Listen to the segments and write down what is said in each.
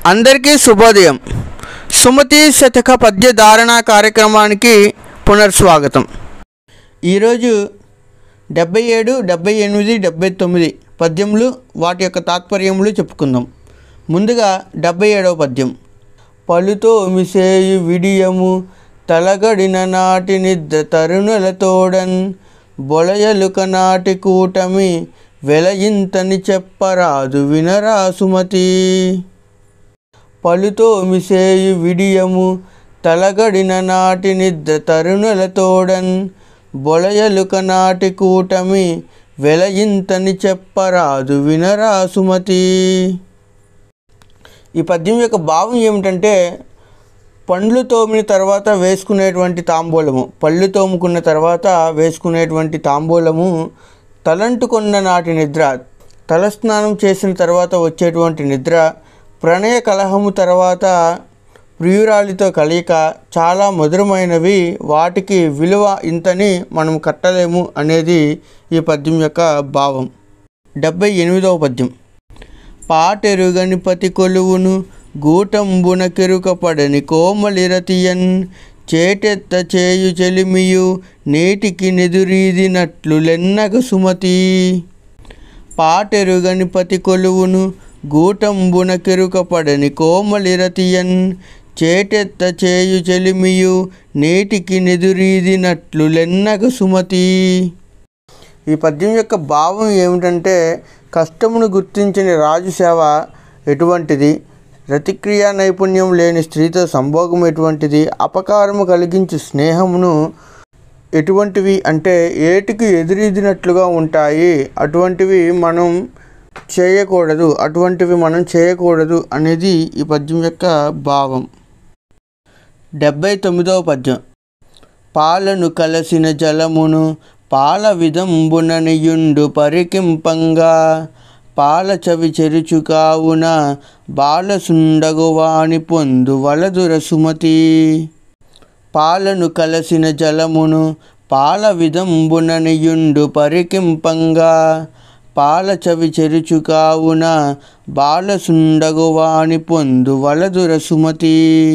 అందరికీ శుభోదయం సుమతి శతక పద్య ధారణ కార్యక్రమానికి పునర్స్వాగతం ఈరోజు డెబ్బై ఏడు డెబ్బై ఎనిమిది డెబ్బై తొమ్మిది పద్యములు వాటి యొక్క తాత్పర్యములు చెప్పుకుందాం ముందుగా డెబ్బై ఏడవ పద్యం పలుతో మిసేయు విడియము తలగడిన నాటి నిద్ర తరుణులతోడన్ బొలయలుక నాటి కూటమి వెలయింతని చెప్పరాదు వినరా సుమతి పలుతో మిసేయు విడియము తలగడిన నాటి నిద్ర తరుణులతోడన్ బొలయలుక నాటి కూటమి వెలయింతని చెప్పరాదు వినరా సుమతి ఈ పద్యం యొక్క భావం ఏమిటంటే పండ్లు తోమిన తర్వాత వేసుకునేటువంటి తాంబూలము పళ్ళు తోముకున్న తర్వాత వేసుకునేటువంటి తాంబూలము తలంటుకున్న నాటి నిద్ర తలస్నానం చేసిన తర్వాత వచ్చేటువంటి నిద్ర ప్రణయ కలహము తర్వాత ప్రియురాలితో కలయిక చాలా మధురమైనవి వాటికి విలువ ఇంతని మనం కట్టలేము అనేది ఈ పద్యం యొక్క భావం డెబ్బై ఎనిమిదవ పద్యం పాటెరుగని పతి కొలువును గూటంబున కెరుకపడని కోమలిరతియన్ చేటెత్త చేయు చెలిమియు నేటికి నెదురీదినట్లు లెన్నగ సుమతి పాటెరుగని పతి కొలువును గూటంబున కెరుకపడని కోమలిరతియన్ చేటెత్త చేయు చెలిమియు నేటికి నెదురీదినట్లు లెన్నగ సుమతి ఈ పద్యం యొక్క భావం ఏమిటంటే కష్టమును గుర్తించిన రాజు సేవ ఎటువంటిది రతిక్రియా నైపుణ్యం లేని స్త్రీతో సంభోగం ఎటువంటిది అపకారము కలిగించు స్నేహమును ఎటువంటివి అంటే ఏటికి ఎదురీదినట్లుగా ఉంటాయి అటువంటివి మనం చేయకూడదు అటువంటివి మనం చేయకూడదు అనేది ఈ పద్యం యొక్క భావం డెబ్బై తొమ్మిదవ పద్యం పాలను కలసిన జలమును పాల విధంబుననియుండు పరికింపంగా పాల చవి చెరుచు కావున బాలసుండగువాని పొందు వలదుర సుమతి పాలను కలసిన జలమును పాల విధంబుననియుండు పరికింపంగా పాల చవి చెరుచు కావున బాలసుండగువాని పొందు వలదుర సుమతి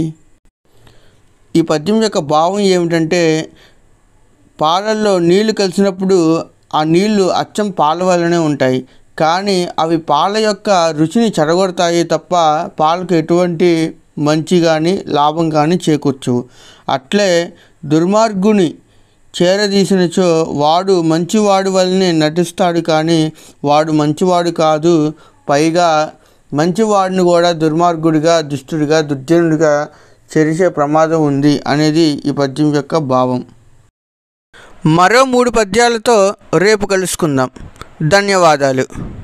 ఈ పద్యం యొక్క భావం ఏమిటంటే పాలల్లో నీళ్లు కలిసినప్పుడు ఆ నీళ్లు అచ్చం పాల వల్లనే ఉంటాయి కానీ అవి పాల యొక్క రుచిని చెడగొడతాయి తప్ప పాలకు ఎటువంటి మంచి కానీ లాభం కానీ చేకూర్చు అట్లే దుర్మార్గుని చేరదీసినచో వాడు మంచివాడు వల్లనే నటిస్తాడు కానీ వాడు మంచివాడు కాదు పైగా మంచివాడిని కూడా దుర్మార్గుడిగా దుష్టుడిగా దుర్జనుడిగా చెరిసే ప్రమాదం ఉంది అనేది ఈ పద్యం యొక్క భావం మరో మూడు పద్యాలతో రేపు కలుసుకుందాం ధన్యవాదాలు